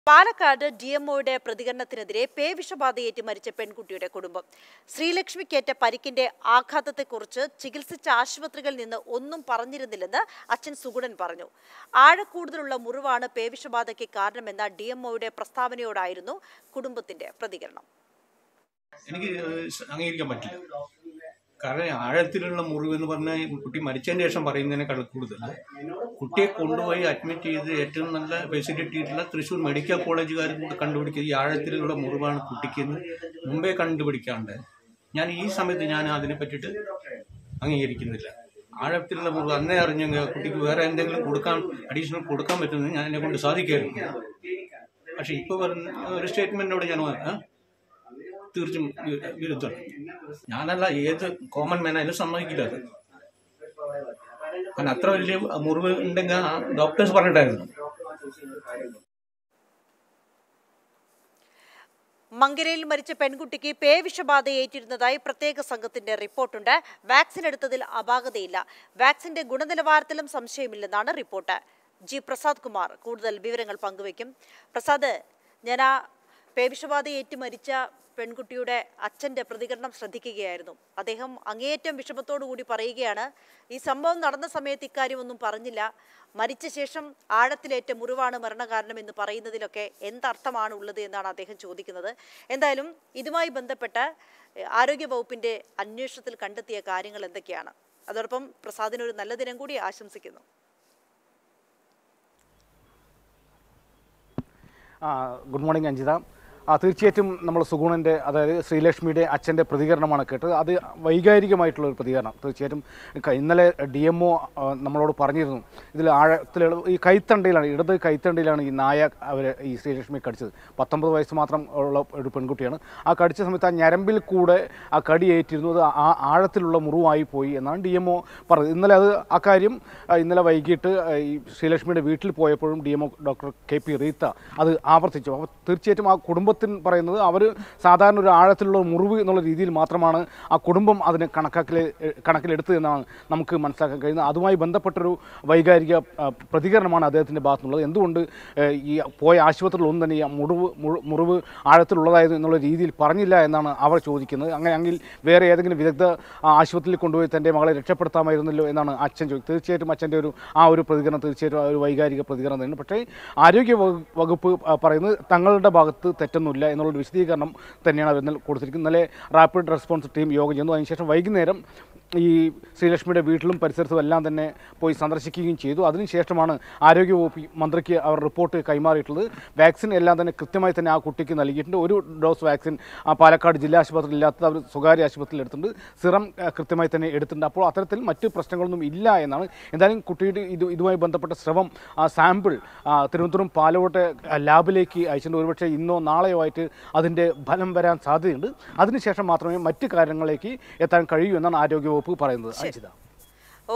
Palakkad D എംഒയുടെ പ്രതികരണത്തിനെതിരെ പേവിഷബാധയേറ്റ് മരിച്ച പെൺകുട്ടിയുടെ കുടുംബം ശ്രീലക്ഷ്മിക്കേറ്റ പരിക്കിന്റെ ആഘാതത്തെക്കുറിച്ച് ചികിത്സിച്ച ആശുപത്രികളിൽ നിന്ന് ഒന്നും പറഞ്ഞിരുന്നില്ലെന്ന് അച്ഛൻ സുഗുണൻ പറഞ്ഞു ആഴക്കൂടുതലുള്ള മുറിവാണ് പേവിഷബാധയ്ക്ക് കാരണമെന്ന ഡി എംഒയുടെ പ്രസ്താവനയോടായിരുന്നു കുടുംബത്തിന്റെ പ്രതികരണം എനിക്ക് ഏഹ് അംഗീകരിക്കാൻ പറ്റില്ല കാരണം ആഴത്തിലുള്ള മുറിവ് എന്ന് പറഞ്ഞാൽ കുട്ടി മരിച്ചതിന് ശേഷം പറയുന്നതിനേക്കാൾ കൂടുതൽ കുട്ടിയെ കൊണ്ടുപോയി അഡ്മിറ്റ് ചെയ്ത് ഏറ്റവും നല്ല ഫെസിലിറ്റി ഉള്ള തൃശ്ശൂർ മെഡിക്കൽ കോളേജുകാർ കൂടെ കണ്ടുപിടിക്കുക ഈ ആഴത്തിലുള്ള മുറിവാണ് കുട്ടിക്കെന്ന് മുമ്പേ കണ്ടുപിടിക്കാണ്ട് ഞാൻ ഈ സമയത്ത് ഞാൻ അതിനെ പറ്റിയിട്ട് അംഗീകരിക്കുന്നില്ല ആഴത്തിലുള്ള മുറിവ് അന്നേ അറിഞ്ഞെങ്കിൽ കുട്ടിക്ക് വേറെ എന്തെങ്കിലും കൊടുക്കാൻ അഡീഷണൽ കൊടുക്കാൻ പറ്റുമെന്ന് ഞാൻ എന്നെ കൊണ്ട് സാധിക്കായിരുന്നു പക്ഷെ ഇപ്പോൾ പറഞ്ഞ ഒരു സ്റ്റേറ്റ്മെന്റിനോട് ഞാൻ ആ, തീർച്ചും വി- വിരുദ്ധമാണ് ഞാനല്ല ഏത് കോമൺ മാനായാലും സമ്മതിക്കില്ല അത് കാരണം അത്ര വലിയ മുറിവ് ഉണ്ടെങ്കിൽ ആ ഡോക്ടേഴ്സ് പറഞ്ഞിട്ടായിരുന്നു മങ്കരയിൽ മരിച്ച പെൺകുട്ടിക്ക് പേവിഷബാധ ഏറ്റിരുന്നതായി പ്രത്യേക സംഘത്തിന്റെ റിപ്പോർട്ടുണ്ട് വാക്സിൻ എടുത്തതിൽ അപാകതയില്ല വാക്സിന്റെ ഗുണനിലവാരത്തിലും സംശയമില്ലെന്നാണ് റിപ്പോർട്ട് ജി പ്രസാദ് കുമാർ കൂടുതൽ വിവരങ്ങൾ പങ്കുവയ്ക്കും പ്രസാദ് ഞാൻ ആ പേവിഷബാധ ഏറ്റ് മരിച്ച പെൺകുട്ടിയുടെ അച്ഛന്റെ പ്രതികരണം ശ്രദ്ധിക്കുകയായിരുന്നു അദ്ദേഹം അങ്ങേയറ്റം വിഷമത്തോടു കൂടി പറയുകയാണ് ഈ സംഭവം നടന്ന സമയത്ത് ഇക്കാര്യമൊന്നും പറഞ്ഞില്ല മരിച്ച ശേഷം ആഴത്തിലേറ്റ മുറിവാണ് മരണകാരണം എന്ന് പറയുന്നതിലൊക്കെ എന്തർത്ഥമാണ് ഉള്ളത് എന്നാണ് അദ്ദേഹം ചോദിക്കുന്നത് എന്തായാലും ഇതുമായി ബന്ധപ്പെട്ട് ഏഹ്, ആരോഗ്യവകുപ്പിന്റെ അന്വേഷണത്തിൽ കണ്ടെത്തിയ കാര്യങ്ങൾ എന്തൊക്കെയാണ് അതോടൊപ്പം പ്രസാദിന് ഒരു നല്ല ദിനം കൂടി ആശംസിക്കുന്നു ആ, ഗുഡ് മോർണിംഗ് അഞ്ജിത ആ, തീർച്ചയായിട്ടും നമ്മൾ സുഗുണൻ്റെ അതായത് ശ്രീലക്ഷ്മിയുടെ അച്ഛൻ്റെ പ്രതികരണമാണ് കേട്ടത് അത് വൈകാരികമായിട്ടുള്ള ഒരു പ്രതികരണം തീർച്ചയായിട്ടും ക- ഇന്നലെ ഡി എം ഒ നമ്മളോട് പറഞ്ഞിരുന്നു ഇതിൽ ആഴത്തിലുള്ള ഈ കൈത്തണ്ടയിലാണ് ഇടത് കൈത്തണ്ടയിലാണ് ഈ നായ അവർ ഈ ശ്രീലക്ഷ്മി കടിച്ചത് പത്തൊമ്പത് വയസ്സ് മാത്രം ഉള്ള ഒരു പെൺകുട്ടിയാണ് ആ കടിച്ച സമയത്ത് ആ ഞരമ്പിൽ കൂടെ ആ കടി ഏറ്റിരുന്നു അത് ആ ആഴത്തിലുള്ള മുറിവായി പോയി എന്നാണ് ഡി എം ഒ പറഞ്ഞത് ഇന്നലെ അത് ആ കാര്യം ആ, ഇന്നലെ വൈകിട്ട് ആ, ഈ ശ്രീലക്ഷ്മിയുടെ വീട്ടിൽ പോയപ്പോഴും D M O doctor K P Reetha അത് ആവർത്തിച്ചു അപ്പോൾ തീർച്ചയായിട്ടും ആ കുടുംബത്തിന് പറയുന്നത് അവർ സാധാരണ ഒരു ആഴത്തിലുള്ള മുറിവ് എന്നുള്ള രീതിയിൽ മാത്രമാണ് ആ കുടുംബം അതിനെ കണക്കാക്കിൽ കണക്കിലെടുത്തത് എന്നാണ് നമുക്ക് മനസ്സിലാക്കാൻ കഴിയുന്നത് അതുമായി ബന്ധപ്പെട്ടൊരു വൈകാരിക ആ, പ്രതികരണമാണ് അദ്ദേഹത്തിൻ്റെ ഭാഗത്തുനിന്നുള്ളത് എന്തുകൊണ്ട് ഏ, ഈ പോയ ആശുപത്രിയിലൊന്നും തന്നെ ഈ മുറിവ് മുഴു- മുറിവ് ആഴത്തിലുള്ളതായിരുന്നു എന്നുള്ള രീതിയിൽ പറഞ്ഞില്ല എന്നാണ് അവർ ചോദിക്കുന്നത് അങ്ങനെയെങ്കിൽ വേറെ ഏതെങ്കിലും വിദഗ്ധ ആ, ആശുപത്രിയിൽ കൊണ്ടുപോയി തൻ്റെ മകളെ രക്ഷപ്പെടുത്താമായിരുന്നല്ലോ എന്നാണ് അച്ഛൻ ചോദിക്കുന്നത് തീർച്ചയായിട്ടും അച്ഛൻ്റെ ഒരു ആ ഒരു പ്രതികരണം തീർച്ചയായിട്ടും ആ ഒരു വൈകാരിക പ്രതികരണം തന്നെയാണ് പക്ഷേ ആരോഗ്യ വകു- വകുപ്പ് ആ, പറയുന്നത് തങ്ങളുടെ ഭാഗത്ത് തെറ്റൊന്നുമില്ല എന്നുള്ളൊരു വിശദീകരണം തന്നെയാണ് അവർ ഇന്നലെ കൊടുത്തിരിക്കുന്നത് ഇന്നലെ റാപ്പിഡ് റെസ്പോൺസ് ടീം യോഗം ചെയ്യുന്നു അതിനുശേഷം വൈകുന്നേരം ഈ ശ്രീലക്ഷ്മിയുടെ വീട്ടിലും പരിസരത്തും എല്ലാം തന്നെ പോയി സന്ദർശിക്കുകയും ചെയ്തു അതിനുശേഷമാണ് ആരോഗ്യവകുപ്പ് മന്ത്രിക്ക് അവർ റിപ്പോർട്ട് കൈമാറിയിട്ടുള്ളത് വാക്സിൻ എല്ലാം തന്നെ കൃത്യമായി തന്നെ ആ കുട്ടിക്ക് നൽകിയിട്ടുണ്ട് ഒരു ഡോസ് വാക്സിൻ ആ പാലക്കാട് ജില്ലാ ആശുപത്രിയിൽ ഇല്ലാത്തത് അവർ സ്വകാര്യ ആശുപത്രിയിൽ എടുത്തിട്ടുണ്ട് സിറം ആ, കൃത്യമായി തന്നെ എടുത്തിട്ടുണ്ട് അപ്പോൾ അത്തരത്തിൽ മറ്റ് പ്രശ്നങ്ങളൊന്നും ഇല്ല എന്നാണ് എന്തായാലും കുട്ടിയുടെ ഇത് ഇതുമായി ബന്ധപ്പെട്ട സ്രവം ആ, സാമ്പിൾ ആ, തിരുവനന്തപുരം പാലോട്ടെ ആ, ലാബിലേക്ക് അയച്ചിട്ടുണ്ട് ഒരുപക്ഷെ ഇന്നോ നാളെയോ ആയിട്ട് അതിൻ്റെ ഫലം വരാൻ സാധ്യതയുണ്ട് അതിനുശേഷം മാത്രമേ മറ്റ് കാര്യങ്ങളിലേക്ക് എത്താൻ കഴിയൂ എന്നാണ് ആരോഗ്യവകുപ്പ് പറയുന്നത് അഞ്ചിത